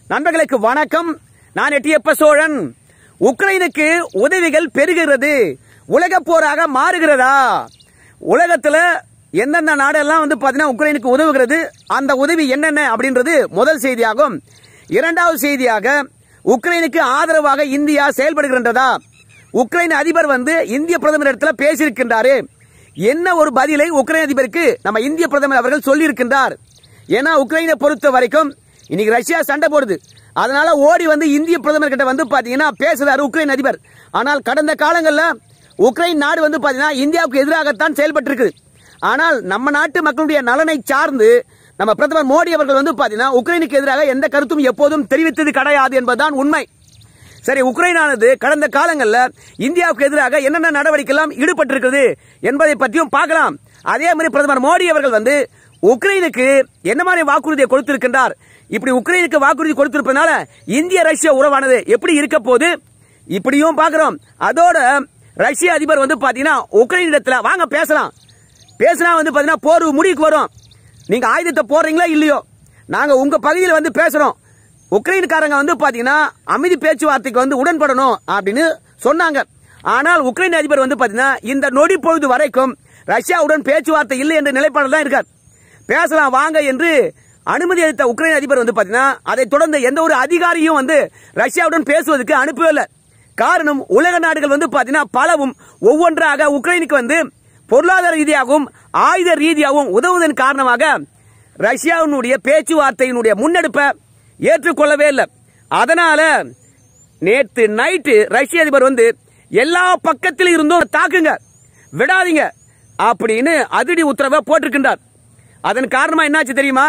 நண்பர்களுக்கு வணக்கம் நான் எட்டியப்ப சோழன் உக்ரைனுக்கு உதவிகள் பெருகிறது உலக போராக மாறுகிறதா உலகத்துல எந்தெந்த நாடெல்லாம் வந்து பாத்தீங்கன்னா உக்ரைனுக்கு உதவுகிறது அந்த உதவி என்னென்ன அப்படின்றது முதல் செய்தியாகும் இரண்டாவது செய்தியாக உக்ரைனுக்கு ஆதரவாக இந்தியா செயல்படுகின்றதா உக்ரைன் அதிபர் வந்து இந்திய பிரதமர் இடத்துல பேசியிருக்கின்றாரு என்ன ஒரு பதிலை உக்ரைன் அதிபருக்கு நம்ம இந்திய பிரதமர் அவர்கள் சொல்லியிருக்கின்றார் ஏன்னா உக்ரைனை பொறுத்த வரைக்கும் இன்னைக்கு ரஷ்யா சண்டை போடுது அதனால ஓடி வந்து இந்திய பிரதமர் கிட்ட வந்து பாத்தீங்கன்னா பேசுறாரு உக்ரைன் அதிபர் ஆனால் கடந்த காலங்களில் உக்ரைன் நாடு வந்து பாத்தீங்கன்னா இந்தியாவுக்கு எதிராகத்தான் செயல்பட்டு இருக்குது ஆனால் நம்ம நாட்டு மக்களுடைய நலனை சார்ந்து நம்ம பிரதமர் மோடி அவர்கள் வந்து பாத்தீங்கன்னா உக்ரைனுக்கு எதிராக எந்த கருத்தும் எப்போதும் தெரிவித்தது கிடையாது என்பதுதான் உண்மை சரி உக்ரைனானது கடந்த காலங்களில் இந்தியாவுக்கு எதிராக என்னென்ன நடவடிக்கை எல்லாம் ஈடுபட்டிருக்கிறது என்பதை பற்றியும் பார்க்கலாம் அதே மாதிரி பிரதமர் மோடி அவர்கள் வந்து உக்ரைனுக்கு என்ன மாதிரி வாக்குறுதியை கொடுத்திருக்கின்றார் இப்படி உக்ரைனுக்கு வாக்குறுதி கொடுத்திருப்பதனால இந்திய ரஷ்ய உறவானது எப்படி இருக்க போகுது இப்படியும் பார்க்கிறோம் அதோட ரஷ்ய அதிபர் வந்து பாத்தீங்கன்னா உக்ரைன் இடத்துல வாங்க பேசலாம் பேசினா வந்து பாத்தீங்கன்னா போர் முடிவுக்கு வரும் நீங்க ஆயுதத்தை போடுறீங்களா இல்லையோ நாங்க உங்க பகுதியில் வந்து பேசுறோம் உக்ரைன்காரங்க வந்து பாத்தீங்கன்னா அமைதி பேச்சுவார்த்தைக்கு வந்து உடன்படணும் அப்படின்னு சொன்னாங்க ஆனால் உக்ரைன் அதிபர் வந்து பாத்தீங்கன்னா இந்த நொடி பொழுது வரைக்கும் ரஷ்யாவுடன் பேச்சுவார்த்தை இல்லை என்ற நிலைப்பாடு தான் இருக்கார் பேசலாம் வாங்க என்று அனுமதி அளித்த உக்ரைன் அதிபர் வந்து பாத்தீங்கன்னா அதை தொடர்ந்து எந்த ஒரு அதிகாரியும் வந்து ரஷ்யாவுடன் பேசுவதற்கு அனுப்பவே இல்லை காரணம் உலக நாடுகள் வந்து பாத்தீங்கன்னா பலவும் ஒவ்வொன்றாக உக்ரைனுக்கு வந்து பொருளாதார ரீதியாகவும் ஆயுத ரீதியாகவும் உதவுவதன் காரணமாக ரஷ்யாவினுடைய பேச்சுவார்த்தையினுடைய முன்னெடுப்பை ஏற்றுக்கொள்ளவே இல்லை அதனால நேத்து நைட்டு ரஷ்ய அதிபர் வந்து எல்லா பக்கத்திலும் இருந்தும் தாக்குங்க விடாதீங்க அப்படின்னு அதிரடி உத்தரவை போட்டிருக்கின்றார் அதன் காரணமா என்னாச்சு தெரியுமா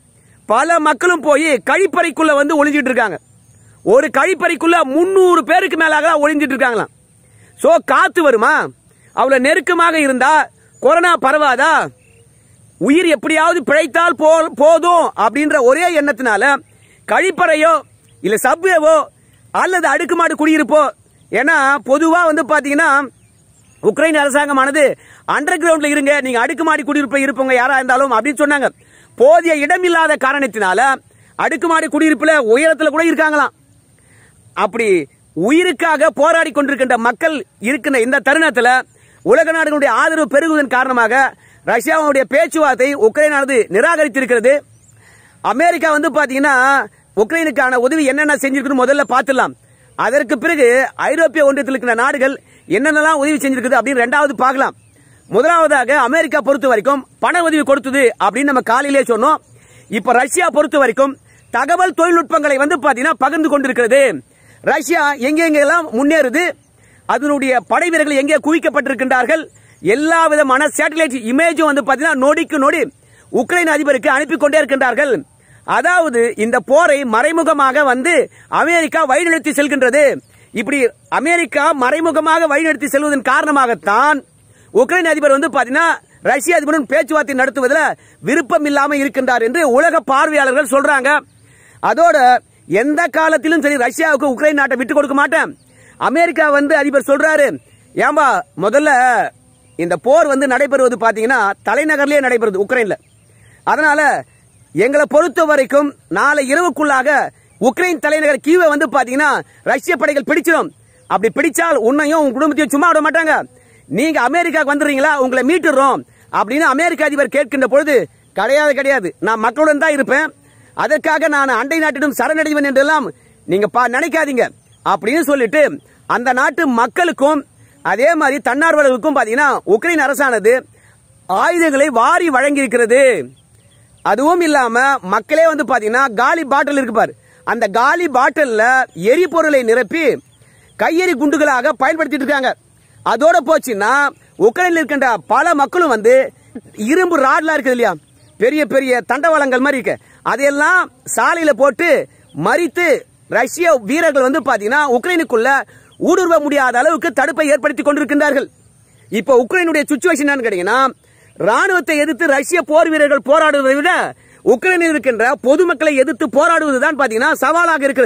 பல மக்களும் போய் கழிப்பறைக்குள்ள வந்து ஒளிஞ்சிட்டு இருக்காங்க ஒரு கழிப்பறைக்குள்ள முன்னூறு பேருக்கு மேலாக ஒளிஞ்சிட்டு இருக்காங்களாம் சோ காத்து வருமா அவ்வளவு நெருக்கமாக இருந்தா கொரோனா பரவாதா உயிர் எப்படியாவது பிழைத்தால் போ- போதும் அப்படின்ற ஒரே எண்ணத்தினால கழிப்பறையோ இல்ல சப்வேவோ அல்லது அடுக்குமாடு குடியிருப்போ ஏன்னா பொதுவா வந்து பாத்தீங்கன்னா உக்ரைன் அரசாங்கமானது அண்டர் கிரவுண்ட்ல இருங்க நீங்க அடுக்குமாடி குடியிருப்பு இருப்பவங்க யாரா இருந்தாலும் அப்படின்னு சொன்னாங்க போதிய இடம் இல்லாத காரணத்தினால அடுக்குமாடி குடியிருப்புல உயரத்துல கூட இருக்காங்களாம் அப்படி உயிருக்காக போராடி கொண்டிருக்கின்ற மக்கள் இருக்கின்ற இந்த தருணத்துல உலக நாடுகளுடைய ஆதரவு பெருகுவதன் காரணமாக ரஷ்யாவுடைய பேச்சுவார்த்தை உக்ரைனானது நிராகரித்திருக்கிறது அமெரிக்கா வந்து பாத்தீங்கன்னா உக்ரைனுக்கான உதவி என்னென்ன செஞ்சிருக்குன்னு முதல்ல பார்த்துடலாம் அதற்கு பிறகு ஐரோப்பிய ஒன்றியத்தில் இருக்கிற நாடுகள் என்னென்னலாம் உதவி செஞ்சிருக்குது அப்படின்னு ரெண்டாவது பார்க்கலாம் முதலாவதாக அமெரிக்கா பொறுத்த வரைக்கும் பண உதவி கொடுத்தது அப்படின்னு நம்ம காலையிலே சொன்னோம் இப்ப ரஷ்யா பொறுத்த வரைக்கும் தகவல் தொழில்நுட்பங்களை வந்து பாத்தீங்கன்னா பகிர்ந்து கொண்டிருக்கிறது ரஷ்யா எங்கெங்கெல்லாம் முன்னேறுது அதனுடைய படை வீரர்கள் எங்கே குவிக்கப்பட்டிருக்கின்றார்கள் எல்லா விதமான சேட்டலைட் இமேஜும் வந்து பாத்தீங்கன்னா நொடிக்கு நொடி உக்ரைன் அதிபருக்கு அனுப்பி கொண்டே இருக்கின்றார்கள் அதாவது இந்த போரை மறைமுகமாக வந்து அமெரிக்கா வழிநடத்தி செல்கின்றது இப்படி அமெரிக்கா மறைமுகமாக வழிநடத்தி செல்வதன் காரணமாகத்தான் உக்ரைன் அதிபர் வந்து பாத்தீங்கன்னா ரஷ்ய அதிபருடன் பேச்சுவார்த்தை நடத்துவதில் விருப்பம் இல்லாம இருக்கின்றார் என்று உலக பார்வையாளர்கள் சொல்றாங்க அதோட எந்த காலத்திலும் சரி ரஷ்யாவுக்கு உக்ரைன் நாட்டை விட்டு கொடுக்க மாட்டேன் அமெரிக்கா வந்து அதிபர் சொல்றாரு ஏம்பா முதல்ல இந்த போர் வந்து நடைபெறுவது பாத்தீங்கன்னா தலைநகர்லயே நடைபெறுது உக்ரைன்ல அதனால எங்களை பொறுத்த வரைக்கும் நாளை இரவுக்குள்ளாக உக்ரைன் தலைநகர் கீவை வந்து பாத்தீங்கன்னா ரஷ்ய படைகள் பிடிச்சிடும் அப்படி பிடிச்சால் உன்னையும் உன் குடும்பத்தையும் சும்மா விட மாட்டாங்க நீங்க அமெரிக்காவுக்கு வந்துடுறீங்களா உங்களை மீட்டுறோம் அப்படின்னு அமெரிக்க அதிபர் கேட்கின்ற பொழுது கிடையாது கிடையாது நான் மக்களுடன் தான் இருப்பேன் அதற்காக நான் அண்டை நாட்டிடம் சரணடைவேன் என்றெல்லாம் நீங்க பா- நினைக்காதீங்க அப்படின்னு சொல்லிட்டு அந்த நாட்டு மக்களுக்கும் அதே மாதிரி தன்னார்வலர்களுக்கும் பாத்தீங்கன்னா உக்ரைன் அரசானது ஆயுதங்களை வாரி வழங்கி இருக்கிறது அதுவும் இல்லாம மக்களே வந்து பாத்தீங்கன்னா காலி பாட்டில் இருக்கு பாரு அந்த காலி பாட்டில்ல எரிபொருளை நிரப்பி கையெறி குண்டுகளாக பயன்படுத்திட்டு இருக்காங்க அதோட போச்சுன்னா உக்ரைன்ல இருக்கின்ற பல மக்களும் வந்து இரும்பு ராட்லாம் இருக்குது இல்லையா பெரிய பெரிய தண்டவாளங்கள் மாதிரி இருக்கு அதையெல்லாம் சாலையில போட்டு மறித்து ரஷ்ய வீரர்கள் வந்து பாத்தீங்கன்னா உக்ரைனுக்குள்ள ஊடுருவ முடியாத அளவுக்கு தடுப்பை ஏற்படுத்தி கொண்டிருக்கின்றார்கள் இப்போ உக்ரைனுடைய சுச்சுவேஷன் என்னன்னு கேட்டீங்கன்னா ராணுவத்தை எதிர்த்து ரஷ்ய போர் வீரர்கள் போராடுவதை விட உக்ரைனில் இருக்கின்ற பொதுமக்களை எதிர்த்து போராடுவதுதான் பாத்தீங்கன்னா சவாலாக இருக்குது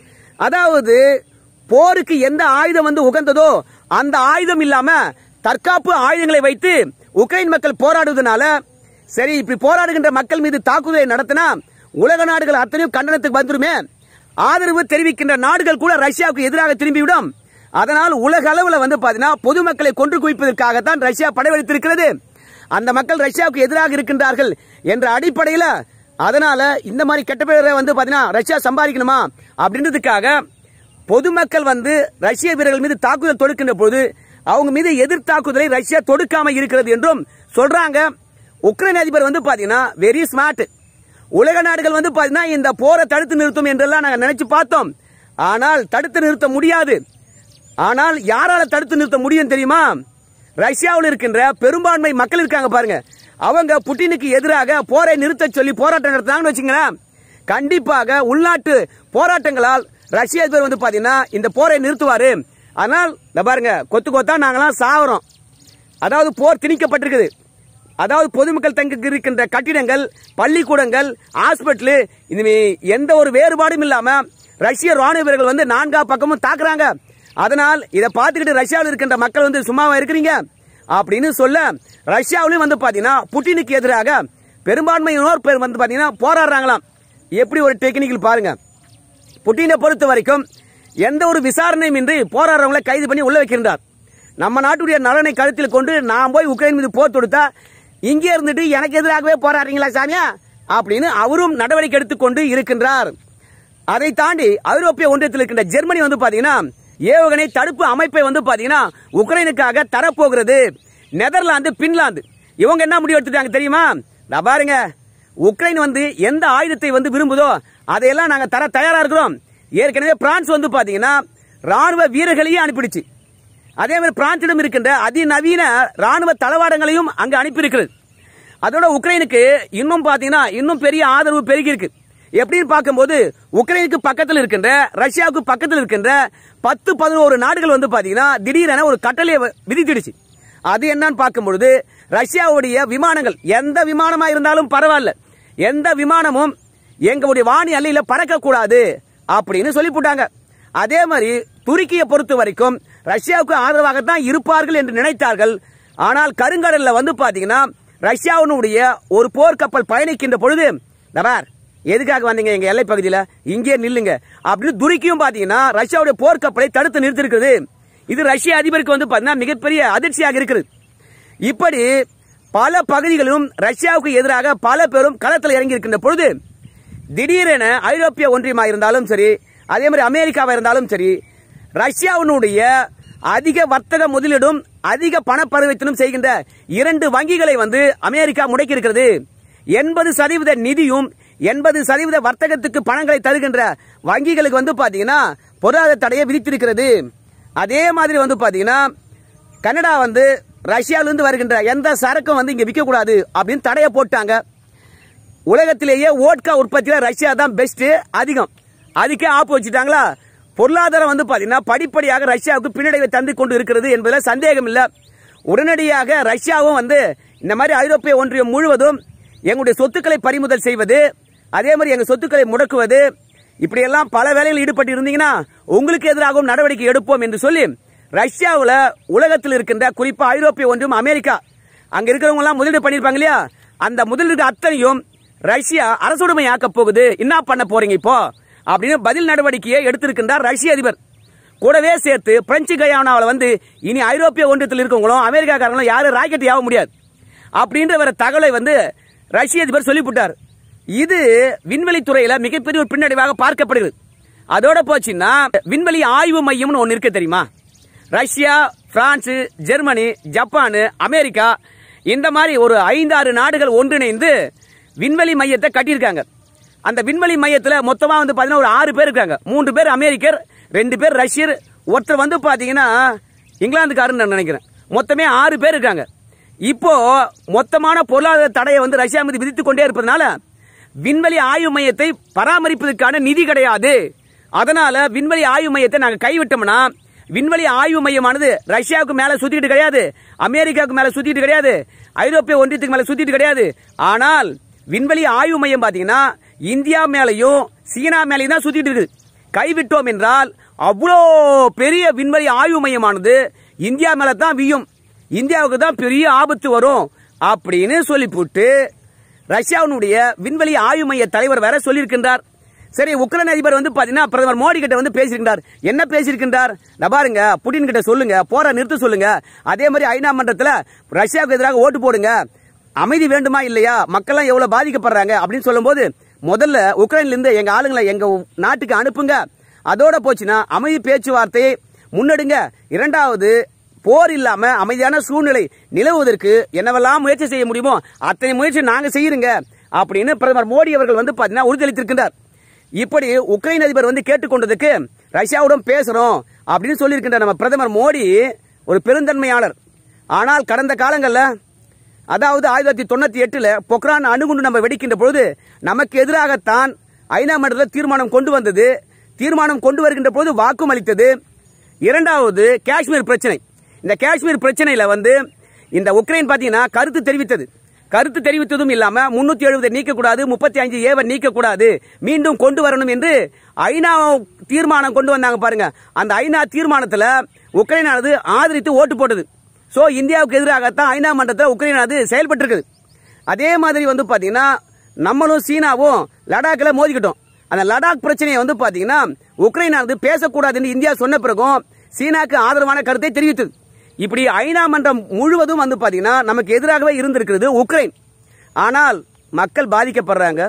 அதாவது போருக்கு எந்த ஆயுதம் வந்து உகந்ததோ அந்த ஆயுதம் இல்லாம தற்காப்பு ஆயுதங்களை வைத்து உக்ரைன் மக்கள் போராடுவதனால சரி இப்படி போராடுகின்ற மக்கள் மீது தாக்குதலை நடத்தினா உலக நாடுகள் அத்தனையும் கண்டனத்துக்கு வந்துருமே ஆதரவு தெரிவிக்கின்ற நாடுகள் கூட ரஷ்யாவுக்கு எதிராக திரும்பிவிடும் அதனால் உலக அளவில் வந்து பாத்தீங்கன்னா பொதுமக்களை கொன்று குவிப்பதற்காகத்தான் ரஷ்யா படையெடுத்திருக்கிறது அந்த மக்கள் ரஷ்யாவுக்கு எதிராக இருக்கின்றார்கள் என்ற அடிப்படையில அதனால இந்த மாதிரி கெட்ட பேரை வந்து பாத்தீங்கன்னா ரஷ்யா சம்பாதிக்கணுமா அப்படின்றதுக்காக பொதுமக்கள் வந்து ரஷ்ய வீரர்கள் மீது தாக்குதல் தொடுக்கின்ற பொழுது அவங்க மீது எதிர் தாக்குதலை ரஷ்யா தொடுக்காம இருக்கிறது என்றும் சொல்றாங்க உக்ரைன் அதிபர் வந்து பாத்தீங்கன்னா வெரி ஸ்மார்ட் உலக நாடுகள் வந்து பாத்தீங்கன்னா இந்த போரை தடுத்து நிறுத்தும் என்றெல்லாம் நாங்க நினைச்சு பார்த்தோம் ஆனால் தடுத்து நிறுத்த முடியாது ஆனால் யாரால தடுத்து நிறுத்த முடியும் தெரியுமா ரஷ்யாவில் இருக்கின்ற பெரும்பான்மை மக்கள் இருக்காங்க பாருங்க அவங்க புட்டினுக்கு எதிராக போரை நிறுத்த சொல்லி போராட்டம் நடத்தினாங்கன்னு வச்சுங்களேன் கண்டிப்பாக உள்நாட்டு போராட்டங்களால் ரஷ்ய அதிபர் வந்து பாத்தீங்கன்னா இந்த போரை நிறுத்துவாரு ஆனால் இந்த பாருங்க கொத்து கொத்தா நாங்களாம் சாவறோம் அதாவது போர் திணிக்கப்பட்டிருக்குது அதாவது பொதுமக்கள் தங்க இருக்கின்ற கட்டிடங்கள் பள்ளிக்கூடங்கள் ஹாஸ்பிட்டல் இனிமே எந்த ஒரு வேறுபாடும் இல்லாம ரஷ்ய ராணுவ வீரர்கள் வந்து நான்கா பக்கமும் தாக்குறாங்க அதனால் இதை பார்த்துக்கிட்டு ரஷ்யாவில் இருக்கின்ற மக்கள் வந்து சும்மாவா இருக்கிறீங்க அப்படின்னு சொல்ல ரஷ்யாவிலும் வந்து பாத்தீங்கன்னா புட்டினுக்கு எதிராக பெரும்பான்மையினோர் பேர் வந்து பாத்தீங்கன்னா போராடுறாங்களாம் எப்படி ஒரு டெக்னிக்கல் பாருங்க புட்டினை பொறுத்த வரைக்கும் எந்த ஒரு விசாரணையும் இன்றி போராடுறவங்களை கைது பண்ணி உள்ள வைக்கின்றார் நம்ம நாட்டுடைய நலனை கருத்தில் கொண்டு நான் போய் உக்ரைன் மீது போர் தொடுத்தா இங்கே இருந்துட்டு எனக்கு எதிராகவே போராடுறீங்களா சாமியா அப்படின்னு அவரும் நடவடிக்கை எடுத்துக்கொண்டு இருக்கின்றார் அதை தாண்டி ஐரோப்பிய ஒன்றியத்தில் இருக்கின்ற ஜெர்மனி வந்து பாத்தீங்கன்னா ஏவுகணை தடுப்பு அமைப்பை வந்து பாத்தீங்கன்னா உக்ரைனுக்காக தரப்போகிறது நெதர்லாந்து பின்லாந்து இவங்க என்ன முடிவு எடுத்துட்டாங்க தெரியுமா நான் பாருங்க உக்ரைன் வந்து எந்த ஆயுதத்தை வந்து விரும்புதோ அதையெல்லாம் நாங்க தர தயாரா இருக்கிறோம் ஏற்கனவே பிரான்ஸ் வந்து பாத்தீங்கன்னா ராணுவ வீரர்களையும் அனுப்பிடுச்சு அதே மாதிரி பிரான்சிடம் இருக்கின்ற அதிநவீன ராணுவ தளவாடங்களையும் அங்க அனுப்பியிருக்கிறது அதோட உக்ரைனுக்கு இன்னும் பாத்தீங்கன்னா இன்னும் பெரிய ஆதரவு பெருகி இருக்கு எப்படின்னு பார்க்கும்போது உக்ரைனுக்கு பக்கத்தில் இருக்கின்ற ரஷ்யாவுக்கு பக்கத்தில் இருக்கின்ற பத்து பதினோரு நாடுகள் வந்து பாத்தீங்கன்னா திடீரென ஒரு கட்டளையை வ- விதித்திடுச்சு அது என்னன்னு பார்க்கும்பொழுது ரஷ்யாவுடைய விமானங்கள் எந்த விமானமா இருந்தாலும் பரவாயில்ல எந்த விமானமும் எங்களுடைய வானி எல்லையில பறக்க கூடாது அப்படின்னு சொல்லி போட்டாங்க அதே மாதிரி துருக்கியை பொறுத்த வரைக்கும் ரஷ்யாவுக்கு ஆதரவாகத்தான் இருப்பார்கள் என்று நினைத்தார்கள் ஆனால் கருங்கடல்ல வந்து பாத்தீங்கன்னா ரஷ்யாவினுடைய ஒரு போர்க்கப்பல் பயணிக்கின்ற பொழுது நபார் எதுக்காக வந்தீங்க எங்க எல்லை பகுதியில இங்கே நில்லுங்க அப்படின்னு துருக்கியும் பாத்தீங்கன்னா ரஷ்யாவுடைய போர்க்கப்பலை தடுத்து நிறுத்திருக்கிறது இது ரஷ்ய அதிபருக்கு வந்து பாத்தீங்கன்னா மிகப்பெரிய அதிர்ச்சியாக இருக்கிறது இப்படி பல பகுதிகளிலும் ரஷ்யாவுக்கு எதிராக பல பேரும் களத்தில் இறங்கி இருக்கின்ற பொழுது திடீரென ஐரோப்பிய ஒன்றியமா இருந்தாலும் சரி அதே மாதிரி அமெரிக்காவா இருந்தாலும் சரி ரஷ்யாவினுடைய அதிக வர்த்தக முதலீடும் அதிக பண பரிவர்த்தனும் செய்கின்ற இரண்டு வங்கிகளை வந்து அமெரிக்கா முடக்கி இருக்கிறது எண்பது சதவீத நிதியும் எண்பது சதவீத வர்த்தகத்துக்கு பணங்களை தருகின்ற வங்கிகளுக்கு வந்து பாத்தீங்கன்னா பொருளாதார தடையை விதித்திருக்கிறது அதே மாதிரி வந்து பாத்தீங்கன்னா கனடா வந்து ரஷ்யாவிலிருந்து வருகின்ற எந்த சரக்கும் வந்து இங்க விற்க கூடாது அப்படின்னு தடையை போட்டாங்க உலகத்திலேயே ஓட்கா உற்பத்தியில ரஷ்யா தான் பெஸ்ட் அதிகம் அதுக்கே ஆப்பு வச்சுட்டாங்களா பொருளாதாரம் வந்து பாத்தீங்கன்னா படிப்படியாக ரஷ்யாவுக்கு பின்னடைவை தந்து கொண்டு இருக்கிறது என்பதில் சந்தேகம் இல்ல உடனடியாக ரஷ்யாவும் வந்து இந்த மாதிரி ஐரோப்பிய ஒன்றியம் முழுவதும் எங்களுடைய சொத்துக்களை பறிமுதல் செய்வது அதே மாதிரி எங்க சொத்துக்களை முடக்குவது இப்படியெல்லாம் பல வேலைகள் ஈடுபட்டு இருந்தீங்கன்னா உங்களுக்கு எதிராகவும் நடவடிக்கை எடுப்போம் என்று சொல்லி ரஷ்யாவுல உலகத்தில் இருக்கின்ற குறிப்பா ஐரோப்பிய ஒன்றியம் அமெரிக்கா அங்க இருக்கிறவங்க எல்லாம் முதலீடு பண்ணிருப்பாங்க இல்லையா அந்த முதலீடு அத்தனையும் ரஷ்யா அரசுடைமை ஆக்க போகுது என்ன பண்ண போறீங்க இப்போ அப்படின்னு பதில் நடவடிக்கையை எடுத்திருக்கின்றார் ரஷ்ய அதிபர் கூடவே சேர்த்து பிரெஞ்சு கயானாவில் வந்து இனி ஐரோப்பிய ஒன்றியத்தில் இருக்கவங்களும் அமெரிக்காக்காரங்களும் யாரும் ராக்கெட் ஏவ முடியாது அப்படின்ற ஒரு தகவலை வந்து ரஷ்ய அதிபர் சொல்லிவிட்டார் இது விண்வெளி துறையில மிகப்பெரிய ஒரு பின்னடைவாக பார்க்கப்படுகிறது அதோட போச்சுன்னா விண்வெளி ஆய்வு மையம்னு ஒன்னு இருக்கு தெரியுமா Russia France Germany Japan America இந்த மாதிரி ஒரு ஐந்தாறு நாடுகள் ஒன்றிணைந்து விண்வெளி மையத்தை கட்டியிருக்காங்க அந்த விண்வெளி மையத்துல மொத்தமா வந்து பாத்தீங்கன்னா ஒரு ஆறு பேர் இருக்காங்க மூன்று பேர் அமெரிக்கர் ரெண்டு பேர் ரஷ்யர் ஒருத்தர் வந்து பாத்தீங்கன்னா இங்கிலாந்துக்காரன்னு நான் நினைக்கிறேன் மொத்தமே ஆறு பேர் இருக்காங்க இப்போ மொத்தமான பொருளாதார தடையை வந்து ரஷ்யா மீது விதித்துக் கொண்டே இருப்பதனால விண்வெளி ஆய்வு மையத்தை பராமரிப்பதற்கான நிதி கிடையாது அதனால விண்வெளி ஆய்வு மையத்தை நாங்க கைவிட்டோம்னா விண்வெளி ஆய்வு மையமானது ரஷ்யாவுக்கு மேல சுத்திட்டு கிடையாது அமெரிக்காவுக்கு மேல சுத்திட்டு கிடையாது ஐரோப்பிய ஒன்றியத்துக்கு மேல சுத்திட்டு கிடையாது ஆனால் விண்வெளி ஆய்வு மையம் பாத்தீங்கன்னா இந்தியா மேலையும் சீனா மேலையும் தான் சுத்திட்டு இருக்குது கைவிட்டோம் என்றால் அவ்வளோ பெரிய விண்வெளி ஆய்வு மையமானது இந்தியா மேல தான் வியும் இந்தியாவுக்கு தான் பெரிய ஆபத்து வரும் அப்படின்னு சொல்லி போட்டு ரஷ்யாவினுடைய விண்வெளி ஆய்வு மைய தலைவர் வேற சொல்லியிருக்கின்றார் சரி உக்ரைன் அதிபர் வந்து பாத்தீங்கன்னா பிரதமர் மோடி கிட்ட வந்து பேசியிருக்கிறார் என்ன பேசியிருக்கின்றார் நான் பாருங்க புடின் கிட்ட சொல்லுங்க போற நிறுத்த சொல்லுங்க அதே மாதிரி ஐநா மன்றத்துல ரஷ்யாவுக்கு எதிராக ஓட்டு போடுங்க அமைதி வேண்டுமா இல்லையா மக்கள்லாம் எவ்வளவு பாதிக்கப்படுறாங்க அப்படின்னு சொல்லும்போது முதல்ல உக்ரைன்ல இருந்து எங்க ஆளுங்களை எங்க நாட்டுக்கு அனுப்புங்க அதோட போச்சுன்னா அமைதி பேச்சுவார்த்தையை முன்னெடுங்க இரண்டாவது போர் இல்லாம அமைதியான சூழ்நிலை நிலவுவதற்கு என்னவெல்லாம் முயற்சி செய்ய முடியுமோ அத்தனை முயற்சி நாங்க செய்யுங்க அப்படின்னு பிரதமர் மோடி அவர்கள் வந்து பாத்தீங்கன்னா உறுதியளித்திருக்கின்றார் இப்படி உக்ரைன் அதிபர் வந்து கேட்டுக்கொண்டதுக்கு ரஷ்யாவுடன் பேசுறோம் அப்படின்னு சொல்லியிருக்கின்ற நம்ம பிரதமர் மோடி ஒரு பெருந்தன்மையாளர் ஆனால் கடந்த காலங்கள்ல அதாவது ஆயிரத்தி தொள்ளாயிரத்தி தொண்ணூத்தி எட்டுல பொக்ரான் அணுகுண்டு நம்ம வெடிக்கின்ற பொழுது நமக்கு எதிராகத்தான் ஐநா மன்றத்தில் தீர்மானம் கொண்டு வந்தது தீர்மானம் கொண்டு வருகின்ற பொழுது வாக்கும் அளித்தது இரண்டாவது காஷ்மீர் பிரச்சனை இந்த காஷ்மீர் பிரச்சனையில வந்து இந்த உக்ரைன் பாத்தீங்கன்னா கருத்து தெரிவித்தது கருத்து தெரிவித்ததும் இல்லாம முன்னூத்தி எழுபதை நீக்கக்கூடாது முப்பத்தி அஞ்சு ஏவை நீக்கக்கூடாது மீண்டும் கொண்டு வரணும் என்று ஐநா தீர்மானம் கொண்டு வந்தாங்க பாருங்க அந்த ஐநா தீர்மானத்துல உக்ரைனானது ஆதரித்து ஓட்டு போட்டது சோ இந்தியாவுக்கு எதிராகத்தான் ஐநா மன்றத்தில் உக்ரைனானது செயல்பட்டு இருக்குது அதே மாதிரி வந்து பாத்தீங்கன்னா நம்மளும் சீனாவும் லடாக்ல மோதிக்கிட்டோம் அந்த லடாக் பிரச்சனையை வந்து பாத்தீங்கன்னா உக்ரைனானது பேசக்கூடாதுன்னு இந்தியா சொன்ன பிறகும் சீனாக்கு ஆதரவான கருத்தை தெரிவித்தது இப்படி ஐநா மன்றம் முழுவதும் வந்து பாத்தீங்கன்னா நமக்கு எதிராகவே இருந்திருக்கிறது உக்ரைன் ஆனால் மக்கள் பாதிக்கப்படுறாங்க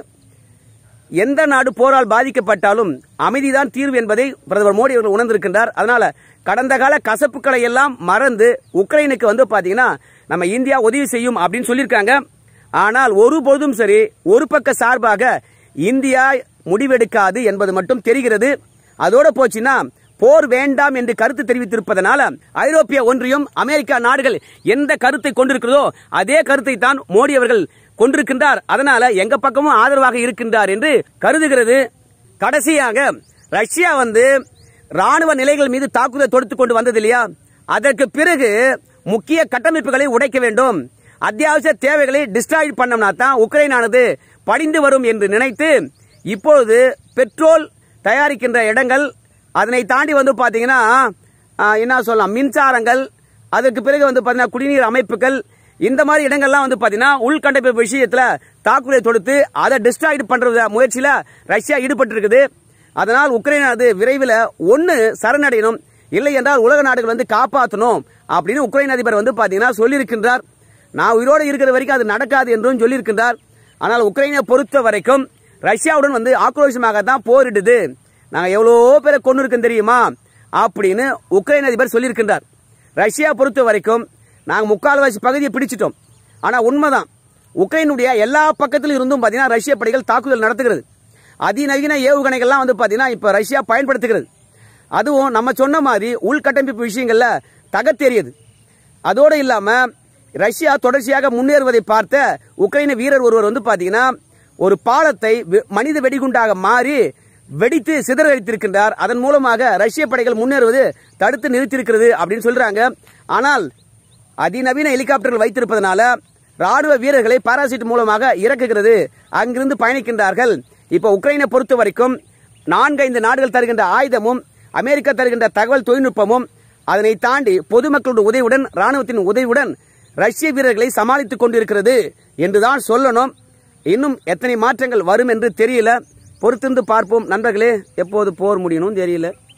எந்த நாடு போரால் பாதிக்கப்பட்டாலும் அமைதிதான் தீர்வு என்பதை பிரதமர் மோடி அவர்கள் உணர்ந்திருக்கின்றார் அதனால கடந்த கால கசப்புக்களை எல்லாம் மறந்து உக்ரைனுக்கு வந்து பாத்தீங்கன்னா நம்ம இந்தியா உதவி செய்யும் அப்படின்னு சொல்லியிருக்காங்க ஆனால் ஒருபொழுதும் சரி ஒரு பக்க சார்பாக இந்தியா முடிவெடுக்காது என்பது மட்டும் தெரிகிறது அதோட போச்சுன்னா போர் வேண்டாம் என்று கருத்து தெரிவித்திருப்பதனால ஐரோப்பிய ஒன்றியம் அமெரிக்கா நாடுகள் எந்த கருத்தை கொண்டிருக்கிறதோ அதே கருத்தை தான் மோடி அவர்கள் கொண்டிருக்கின்றார் அதனால எங்க பக்கமும் ஆதரவாக இருக்கின்றார் என்று கருதுகிறது கடைசியாக ரஷ்யா வந்து ராணுவ நிலைகள் மீது தாக்குதல் தொடுத்துக் கொண்டு வந்தது இல்லையா அதற்கு பிறகு முக்கிய கட்டமைப்புகளை உடைக்க வேண்டும் அத்தியாவசிய தேவைகளை டிஸ்ட்ராய் பண்ணோம்னா தான் உக்ரைனானது படிந்து வரும் என்று நினைத்து இப்பொழுது பெட்ரோல் தயாரிக்கின்ற இடங்கள் அதனை தாண்டி வந்து பாத்தீங்கன்னா ஆ, என்ன சொல்லலாம் மின்சாரங்கள் அதுக்கு பிறகு வந்து பாத்தீங்கன்னா குடிநீர் அமைப்புகள் இந்த மாதிரி இடங்கள்லாம் வந்து பாத்தீங்கன்னா உள்கட்டமைப்பு விஷயத்துல தாக்குதலை தொடுத்து அதை டிஸ்ட்ராய்டு பண்ற முயற்சியில ரஷ்யா ஈடுபட்டு இருக்குது அதனால் உக்ரைன் அது விரைவில் ஒன்னு சரணடையணும் இல்லை என்றால் உலக நாடுகள் வந்து காப்பாற்றணும் அப்படின்னு உக்ரைன் அதிபர் வந்து பாத்தீங்கன்னா சொல்லியிருக்கின்றார் நான் உயிரோடு இருக்கிற வரைக்கும் அது நடக்காது என்றும் சொல்லியிருக்கின்றார் ஆனால் உக்ரைனை பொறுத்த வரைக்கும் ரஷ்யாவுடன் வந்து ஆக்ரோஷமாக தான் போரிடுது நாங்க எவ்வளவோ பேரை கொண்டு இருக்கோம் தெரியுமா அப்படின்னு உக்ரைன் அதிபர் சொல்லியிருக்கின்றார் ரஷ்யா பொறுத்த வரைக்கும் நாங்க முக்கால்வாசி பகுதியை பிடிச்சிட்டோம் ஆனா உண்மைதான் உக்ரைனுடைய எல்லா பக்கத்திலும் இருந்தும் பாத்தீங்கன்னா ரஷ்ய படைகள் தாக்குதல் நடத்துகிறது அதிநவீன ஏவுகணைகள்லாம் வந்து பாத்தீங்கன்னா இப்ப ரஷ்யா பயன்படுத்துகிறது அதுவும் நம்ம சொன்ன மாதிரி உள்கட்டமைப்பு விஷயங்கள்ல தகத்தெறியது அதோடு இல்லாம ரஷ்யா தொடர்ச்சியாக முன்னேறுவதை பார்த்த உக்ரைன வீரர் ஒருவர் வந்து பாத்தீங்கன்னா ஒரு பாலத்தை வெ- மனித வெடிகுண்டாக மாறி வெடித்து சிதறடித்திருக்கின்றார் அதன் மூலமாக ரஷ்ய படைகள் முன்னேறுவது தடுத்து நிறுத்தியிருக்கிறது அப்படின்னு சொல்றாங்க ஆனால் அதிநவீன ஹெலிகாப்டர்கள் வைத்திருப்பதனால ராணுவ வீரர்களை பாராசூட் மூலமாக இறக்குகிறது அங்கிருந்து பயணிக்கின்றார்கள் இப்ப உக்ரைனை பொறுத்த வரைக்கும் நான்கைந்து நாடுகள் தருகின்ற ஆயுதமும் அமெரிக்கா தருகின்ற தகவல் தொழில்நுட்பமும் அதனை தாண்டி பொதுமக்களுடைய உதவியுடன் ராணுவத்தின் உதவியுடன் ரஷ்ய வீரர்களை சமாளித்துக் கொண்டிருக்கிறது என்றுதான் சொல்லணும் இன்னும் எத்தனை மாற்றங்கள் வரும் என்று தெரியல பொறுத்திருந்து பார்ப்போம் நண்பர்களே எப்போது போர் முடியணும் தெரியல